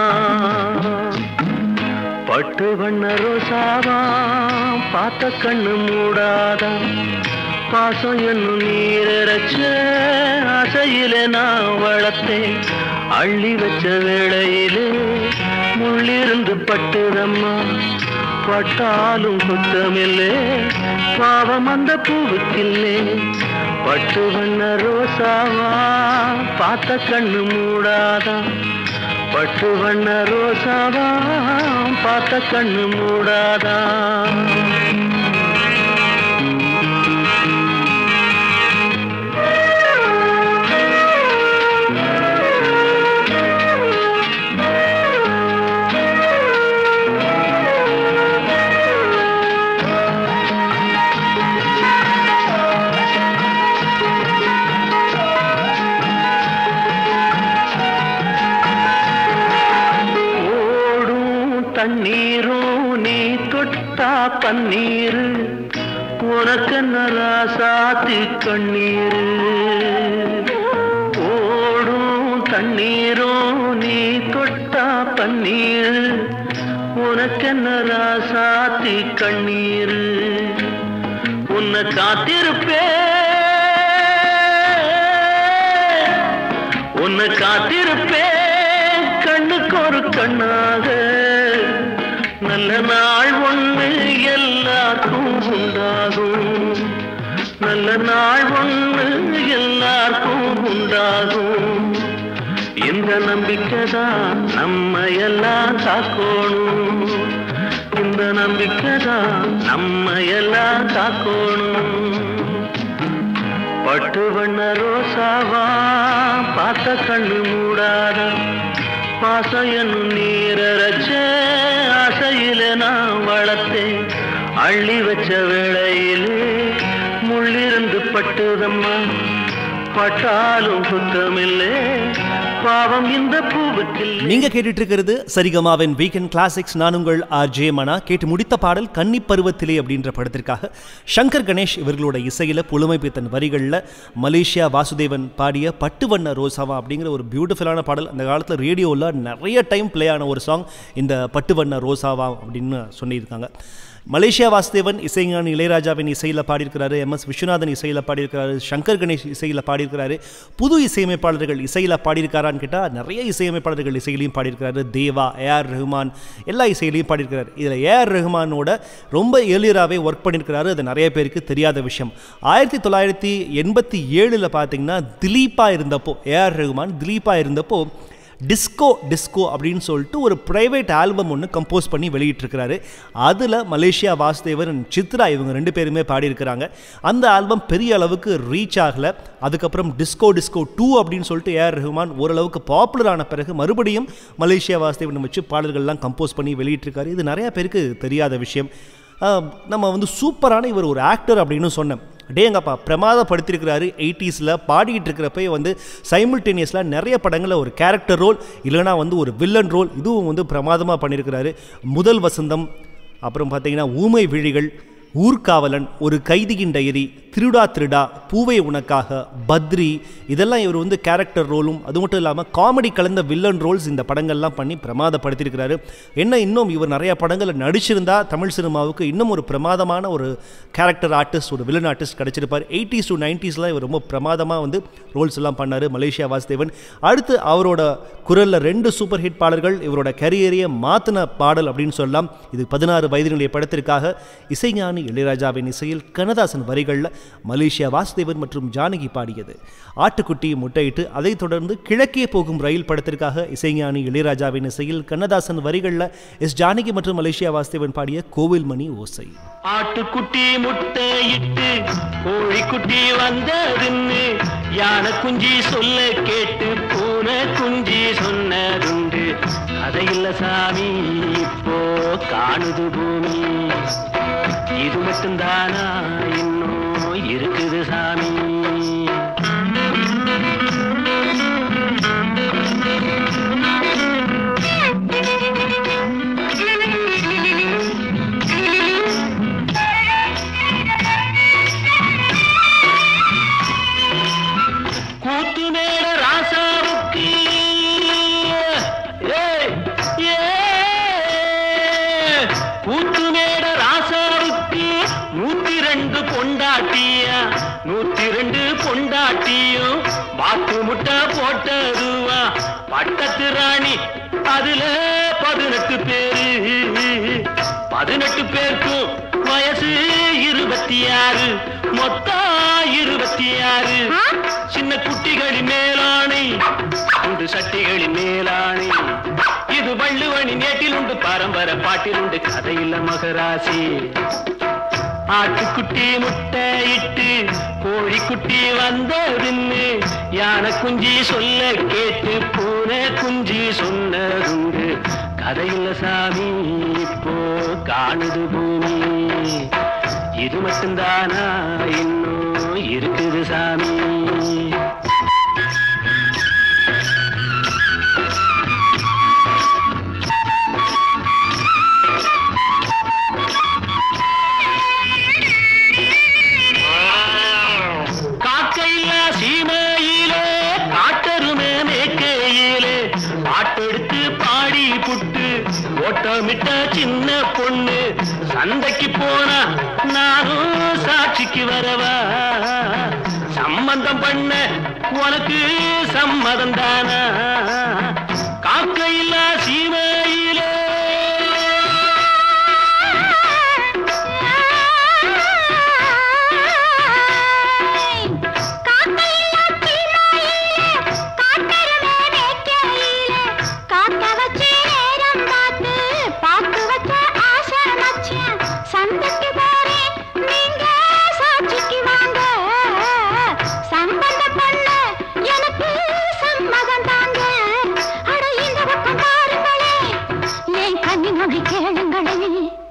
பட்டு வண்ண ரோசாவா பார்த்த கண்ணு மூடாதா பாசம் என்னும் நீரச்ச ஆசையிலே நான் வளர்த்தேன் அள்ளி வச்ச வேளையிலே முள்ளிருந்து பட்டுதம்மா பட்டாலும் குத்தமில்லே பாவம் அந்த பூவுக்கில்லே பட்டு வண்ண ரோசாவா பார்த்த கண்ணு மூடாதா பட்டு வண்ண ரோசாவா பார்த்த கண்ணு மூடாதா ஓடும் தண்ணீரும் நீ தொட்டா பன்னீர் உனக்கு நராசாத்தி கண்ணீர் ஓடும் தண்ணீரும் நீ தொட்டா பன்னீர் உனக்கு நராசாத்தி கண்ணீர் உன்னை காத்திருப்பேன் உன்னை காத்திருப்பேன் கண்ணுக்கு ஒரு கண்ணாக நல்ல நாள் ஒண்ணு எல்லாருக்கும் உண்டாகும் நல்ல நாள் ஒண்ணு எல்லாருக்கும் உண்டாகும் இந்த நம்பிக்கை தான் நம்ம எல்லாம் காக்கணும் இந்த நம்பிக்கை தான் நம்ம எல்லாம் காக்கணும் பட்டு வண்ண ரோசாவா பார்த்த கண்ணு மூடாத பாசம் என்னும் நீரச்ச ஆசையில நான் வளர்த்தேன் அள்ளி வச்ச வேளையிலே முள்ளிருந்து பட்டுதம்மா பட்டாலும் குத்தமில்லே பாவம் இந்த பூவுக்கில் நீங்க கேட்டுட்டு இருக்கிறது சரிகமாவின் வீக்கெண்ட் கிளாசிக்ஸ் நான் உங்கள் ஆர்ஜே மனா கேட்டு முடித்த பாடல் கன்னி பருவத்திலே அப்படின்ற படத்திற்காக சங்கர் கணேஷ் இவர்களோட இசையில புலமைப்பித்தன் வரிகளில் மலேசியா வாசுதேவன் பாடிய பட்டு வண்ண ரோசாவா அப்படிங்கிற ஒரு பியூட்டிஃபுல்லான பாடல் அந்த காலத்தில் ரேடியோவில் நிறைய டைம் ப்ளே ஆன ஒரு சாங் இந்த பட்டு வண்ண ரோசாவா அப்படின்னு சொல்லியிருக்காங்க மலேசியா வாசுதேவன் இசைஞானி இளையராஜாவின் இசையில் பாடியிருக்கிறாரு எம் எஸ் விஸ்வநாதன் இசையில் பாடியிருக்கிறாரு சங்கர் கணேஷ் இசையில் பாடியிருக்கிறாரு புது இசையமைப்பாளர்கள் இசையில் பாடியிருக்காரான்னு கேட்டால் நிறைய இசையமைப்பாளர்கள் இசையிலையும் பாடியிருக்கிறாரு தேவா ஏஆர் ரஹ்மான் எல்லா இசையிலையும் பாடியிருக்கிறாரு இதில் ஏஆர் ரஹ்மானோட ரொம்ப ஏர்லியராகவே ஒர்க் பண்ணியிருக்கிறாரு அது நிறைய பேருக்கு தெரியாத விஷயம் ஆயிரத்தி தொள்ளாயிரத்தி எண்பத்தி ஏழில் பார்த்தீங்கன்னா திலீப்பா இருந்தப்போ ஏஆர் ரஹ்மான் திலீப்பா இருந்தப்போ டிஸ்கோ டிஸ்கோ அப்படின்னு சொல்லிட்டு ஒரு ப்ரைவேட் ஆல்பம் ஒன்று கம்போஸ் பண்ணி வெளியிட்டிருக்கிறாரு அதில் மலேசியா வாசுதேவன் and சித்ரா இவங்க ரெண்டு பேருமே பாடியிருக்கிறாங்க அந்த ஆல்பம் பெரிய அளவுக்கு ரீச் ஆகலை அதுக்கப்புறம் டிஸ்கோ டிஸ்கோ டூ அப்படின்னு சொல்லிட்டு ஏஆர் ரஹ்மான் ஓரளவுக்கு பாப்புலர் ஆன பிறகு மறுபடியும் மலேசியா வாசுதேவன் வச்சு பாடல்கள்லாம் கம்போஸ் பண்ணி வெளியிட்டிருக்காரு இது நிறைய பேருக்கு தெரியாத விஷயம் ஆஹ், நம்ம வந்து சூப்பரான இவர் ஒரு ஆக்டர் அப்படின்னு சொன்னேன் டேங்கப்பா பிரமாதப்படுத்தியிருக்கிறாரு எயிட்டிஸில் பாடிக்கிட்டு இருக்கிறப்பே வந்து சைமில்டேனியஸில் நிறைய படங்களில் ஒரு கேரக்டர் ரோல் இல்லைனா வந்து ஒரு வில்லன் ரோல் இதுவும் வந்து பிரமாதமாக பண்ணியிருக்கிறாரு முதல் வசந்தம் அப்புறம் பார்த்தீங்கன்னா ஊமை விழிகள் ஊர்காவலன் ஒரு கைதியின் டைரி திருடா திருடா பூவை உனக்காக பத்ரி இதெல்லாம் இவர் வந்து கேரக்டர் ரோலும் அது மட்டும் இல்லாமல் காமெடி கலந்த வில்லன் ரோல்ஸ் இந்த படங்கள்லாம் பண்ணி பிரமாதப்படுத்தியிருக்கிறாரு என்ன இன்னும் இவர் நிறைய படங்களில் நடிச்சிருந்தா தமிழ் சினிமாவுக்கு இன்னும் ஒரு பிரமாதமான ஒரு கேரக்டர் ஆர்டிஸ்ட் ஒரு வில்லன் ஆர்டிஸ்ட் கிடச்சிருப்பார் எயிட்டிஸ் டு நைன்டிஸ்லாம் இவர் ரொம்ப பிரமாதமாக வந்து ரோல்ஸ் எல்லாம் பண்ணார் மலேசியா வாசுதேவன் அடுத்து அவரோட குரலில் ரெண்டு சூப்பர் ஹிட் பாடல்கள் இவரோட கரியரையே மாற்றின பாடல் அப்படின்னு சொல்லலாம் இது பதினாறு வயதினுடைய படத்திற்காக இசைஞானி இளையராஜாவின் இசையில் கண்ணதாசன் வரிகளில் மலேசியா வாசுதேவன் மற்றும் ஜானகி பாடியது ஆட்டுக்குட்டி முட்டையிட்டு அதைத் தொடர்ந்து கிழக்கே போகும் ரயில் படத்திற்காக இசைஞானி இளையராஜாவின் இசையில் கண்ணதாசன் வரிகளில் எஸ் ஜானகி மற்றும் மலேசியா வாசுதேவன் பாடிய கோவில் மணி ஓசை ஆட்டுக்குட்டி முட்டையிட்டு கோழிக்குட்டி வந்ததுன்னு யானை குஞ்சி சொல்ல கேட்டு பூனை குஞ்சி சொன்னதுண்டு கதையில்ல சாமி இப்போ காணுது பூமி இது மட்டும்தானா இன்னும் இருக்குது சாமி கூத்து மேட ராசாவுக்கு ஏய், ஏய், கூத்து மேட ராசாவுக்கு நூத்தி ரெண்டு பொண்டாட்டியா நூத்தி ரெண்டு பொண்டாட்டியும் பாத்து முட்டை போட்டதுவா பட்டத்து ராணி அதுல பதினெட்டு பேரு பதினெட்டு பேருக்கும் வயசு இருபத்தி ஆறு மொத்தம் இருபத்தி ஆறு சின்ன குட்டிகளின் மேலாணை உண்டு சட்டிகளின் மேலாணை இது வள்ளுவனி நேட்டில் உண்டு பரம்பரை பாட்டில் உண்டு கதையில்ல மகராசி ஆட்டுக்குட்டி முட்டையிட்டு கோழிக்குட்டி வந்ததுன்னு யானை குஞ்சி சொல்ல கேட்டு பூனை குஞ்சி சொன்னதுண்டு கதையில்ல சாமி இப்போ காணுது பூமி இது மட்டும்தானா இன்னும் இருக்குது சாமி காக்கையில்லா சீமையிலே காட்டருமே மேக்கையிலே பாட்டெடுத்து பாடி புட்டு ஓட்டமிட்ட சின்ன பொண்ணு சந்தைக்கு போனா நானும் சாட்சிக்கு வரவா சம்பந்தம் பண்ண உனக்கு சம்மதம் தானா காக்கையில்லா சீமையிலே சந்தைக்கு போறேன் நீங்க சாட்சிக்கு வாங்க சம்பந்தம் பண்ண எனக்கு சம்மதம் தாங்க அட இந்த பக்கம் பாருங்களே என் கண்ணி மொழி கேளுங்களே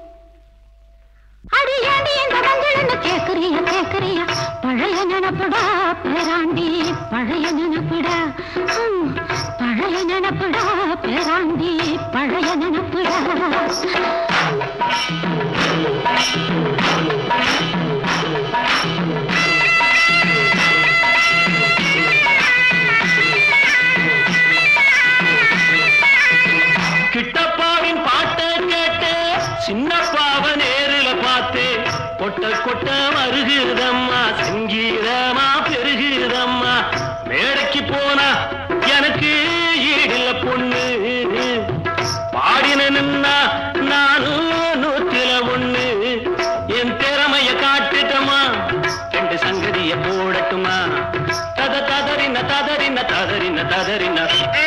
அடியாண்டி இந்த மஞ்சள்னு கேக்குறியா கேக்குறியா பழைய நினப்புடா பேராண்டி பழைய நினப்புடா ஹம், பழைய நினப்புடா பேராண்டி பழைய நினப்புடா கிட்டப்பாவின் பாட்டை கேட்டு சின்னப்பாவ நேரில கொட்ட கொட்ட வருகுதம்மா சங்கீதமா பெருகுதம்மா மேடைக்கு போனா எனக்கு ஈடில்ல பொண்ணு பாடின நின்னா நானும் நூத்தில ஒண்ணு என் திறமைய காட்டுட்டமா ரெண்டு சங்கதிய போடட்டுமா தத ததறின ததறின ததறின ததறின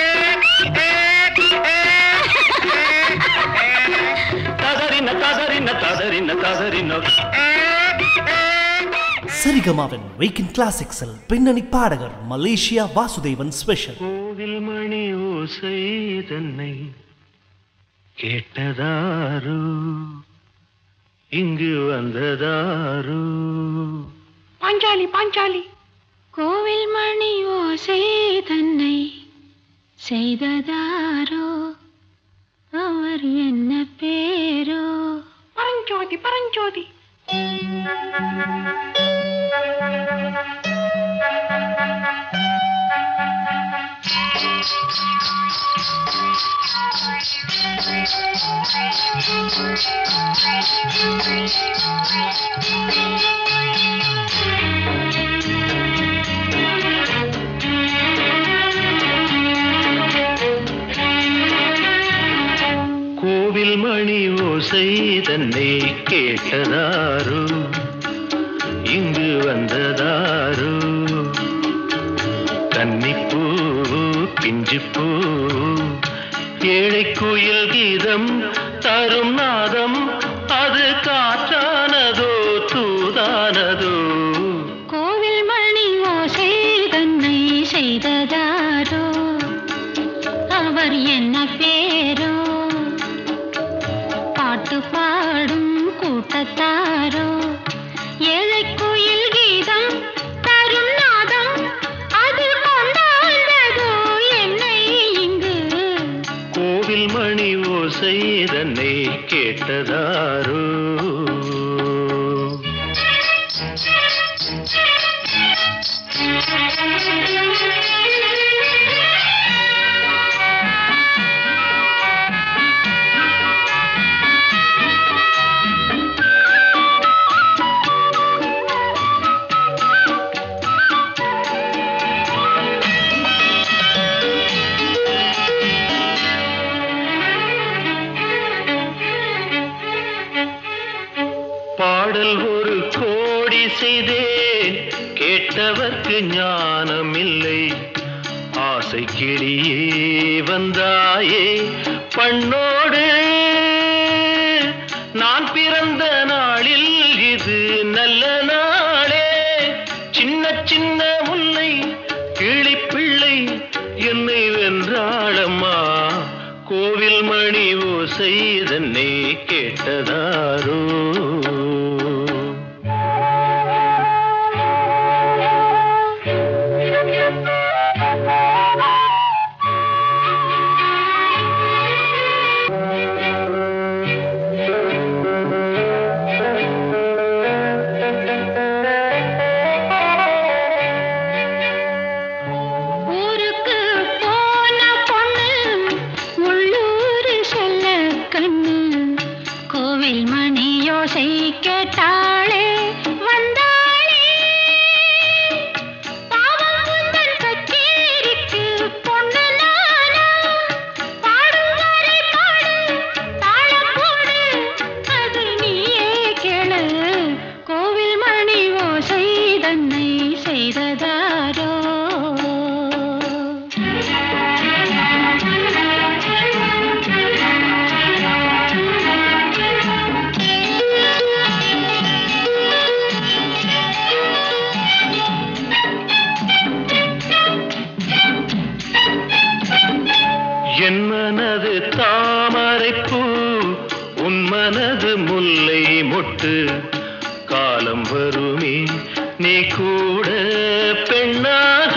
ததறின ததறின ததறின ததறின சரிகமாவின் வீக்கெண்ட் கிளாசிக்ஸில் பின்னணி பாடகர் மலேசியா வாசுதேவன் ஸ்பெஷல் கோவில் மணி ஓசை தன்னை கேட்டதாரு இங்கு வந்ததாரு பாஞ்சாலி பாஞ்சாலி கோவில் மணி ஓசை தன்னை செய்ததாரோ அவர் என்ன பேரோ பரஞ்சோதி பரஞ்சோதி கோவில் மணி ஓசை தன்னை கேட்டதாரு இங்கு வந்ததாரு கன்னிப்பூ பிஞ்சுப்பூ ஏழை குயில் கீதம் தரும் நாதம் அது காற்றானதோ தூதானதோ கோவில் மணி ஓசை தன்னை செய்ததாரோ அவர் என்ன பேரோ பாட்டு பாடும் கூட்டத்தாரோ ஏழை கோயில் கீதம் தரும் நாதம் அது கொண்டாண்டதோ என்னை இங்கு கோவில் மணி ஓசை தன்னை கேட்டதாரோ பாடல் ஒரு கோடி செய்தேன் கேட்டவர்க்கு ஞானம் இல்லை ஆசை கிளியே வந்தாயே பண்ணோடு நான் பிறந்த நாளில் இது நல்ல நாளே சின்ன சின்ன முல்லை கிளிப்பிள்ளை என்னை வென்றாளம்மா கோவில் மணி ஓசை தன்னை கேட்டதாரோ ஊருக்கு போன பொண்ணு உள்ளூர் செல்ல கண்ணு கோவில் மணி யோசை கேட்டாளே வந்தாளே பாவம் உந்தன் கச்சேரிக்கு பொண்ணு நானா பாடும் வரை பாடு தாளம் போடு அது நீயே கேளு கோவில் மணி ஓசை தன்னை செய்ததாரோ என் மனது தாமரைப்பூ உன் மனது முல்லை மொட்டு காலம் வருமே நீ கூட பெண்ணாக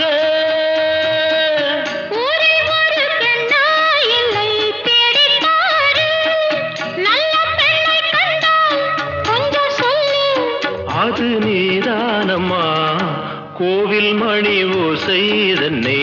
ஊரில் ஒரு பெண்ணா இல்லை தேடிப் பாரு. நல்ல பெண்ணை கண்டால் கொஞ்சம் சொல்லு. அது நீதானம்மா கோவில் மணி ஓசை தன்னை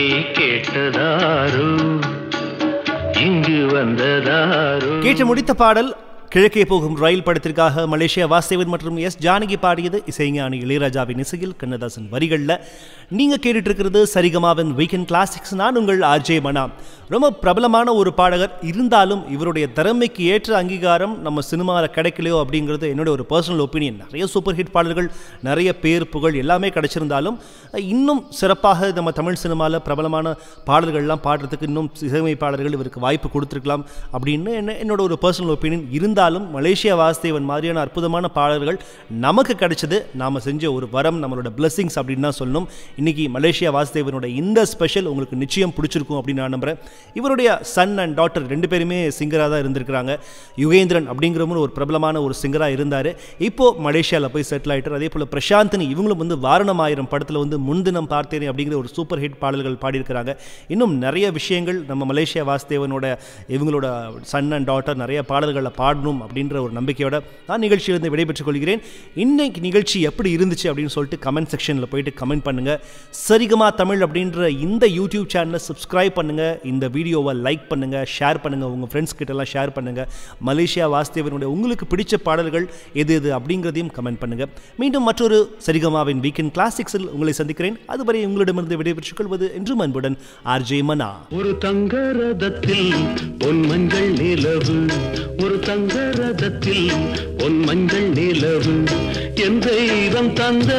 கேட்டதாரு இங்கு வந்ததாரு கேட்டு முடித்த பாடல் கிழக்கே போகும் ரயில் படத்திற்காக மலேசியா வாசுதேவன் மற்றும் எஸ் ஜானகி பாடியது இசைஞானி இளையராஜாவின் இசையில் கண்ணதாசன் வரிகளில் நீங்க கேட்டுட்டு இருக்கிறது சரிகமாவின் வீக்கெண்ட் கிளாசிக்ஸ் நான் உங்கள் ஆர்ஜே மனா ரொம்ப பிரபலமான ஒரு பாடகர் இருந்தாலும் இவருடைய திறமைக்கு ஏற்ற அங்கீகாரம் நம்ம சினிமாவில் கிடைக்கலையோ அப்படிங்கிறது என்னோட ஒரு பர்சனல் ஒப்பீனியன் நிறைய சூப்பர் ஹிட் பாடல்கள் நிறைய பேர் புகழ் எல்லாமே கிடைச்சிருந்தாலும் இன்னும் சிறப்பாக நம்ம தமிழ் சினிமாவில் பிரபலமான பாடல்கள்லாம் பாடுறதுக்கு இன்னும் இசையமைப்பாளர்கள் இவருக்கு வாய்ப்பு கொடுத்துருக்கலாம் அப்படின்னு என்ன என்னோட ஒரு பர்சனல் ஒப்பீனியன் இருந்தாலும் மலேசியா வாசுதேவன் மாதிரியான அற்புதமான பாடல்கள் நமக்கு கிடைச்சது நாம் செஞ்ச ஒரு வரம் நம்மளோட பிளெஸிங்ஸ் அப்படின்னு தான் சொல்லணும் இன்னைக்கு மலேசியா வாசுதேவனோட இந்த ஸ்பெஷல் உங்களுக்கு நிச்சயம் பிடிச்சிருக்கும் அப்படின்னு நான் நம்புறேன் இவருடைய சன் அண்ட் டாட்டர் ரெண்டு பேருமே சிங்கராக தான் இருந்திருக்கிறாங்க யுகேந்திரன் அப்படிங்கிறவரும் ஒரு பிரபலமான ஒரு சிங்கராக இருந்தார் இப்போ மலேசியாவில் போய் செட்டில் ஆயிட்டார் அதே போல் பிரசாந்தினி இவங்களும் வந்து வாரணம் ஆயிரம் படத்தில் வந்து முன்தினம் பார்த்தேனே அப்படிங்கிற ஒரு சூப்பர் ஹிட் பாடல்கள் பாடியிருக்கிறாங்க இன்னும் நிறைய விஷயங்கள் நம்ம மலேசியா வாசுதேவனோட இவங்களோட சன் அண்ட் டாட்டர் நிறைய பாடல்களை பாடணும் அப்படின்ற ஒரு நம்பிக்கையோட நான் நிகழ்ச்சியிலிருந்து விடைபெற்றுக் கொள்கிறேன் இன்னைக்கு நிகழ்ச்சி எப்படி இருந்துச்சு அப்படின்னு சொல்லிட்டு கமெண்ட் செக்ஷனில் போயிட்டு கமெண்ட் பண்ணுங்க சரிகமா தமிழ் அப்படின்ற இந்த யூடியூப் சேனலை சப்ஸ்கிரைப் பண்ணுங்க இந்த வீடியோவை லைக் பண்ணுங்க ஷேர் பண்ணுங்க உங்க ஃப்ரெண்ட்ஸ் கிட்ட எல்லாம் ஷேர் பண்ணுங்க மலேசியா வாசுதேவனுடைய உங்களுக்கு பிடிச்ச பாடல்கள் எது எது அப்படிங்கிறதையும் கமெண்ட் பண்ணுங்க மீண்டும் மற்றொரு சரிகமாவின் வீக்கெண்ட் கிளாசிக்ஸில் உங்களை சந்திக்கிறேன் அதுவரை உங்களிடமிருந்து விடைபெற்றுக் கொள்வது என்றும் அன்புடன் ஆர்ஜே மனா ஒரு தங்க ரதத்தில் பொன் மஞ்சள் நிலவு ஒரு தங்க ரதத்தில் பொன் மஞ்சள் நிலவு என் தெய்வம் தந்த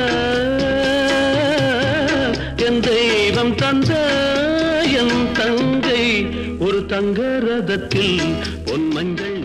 என் தெய்வம் தந்த என் தங்கை ஒரு தங்க ரதத்தில் பொன் மஞ்சள்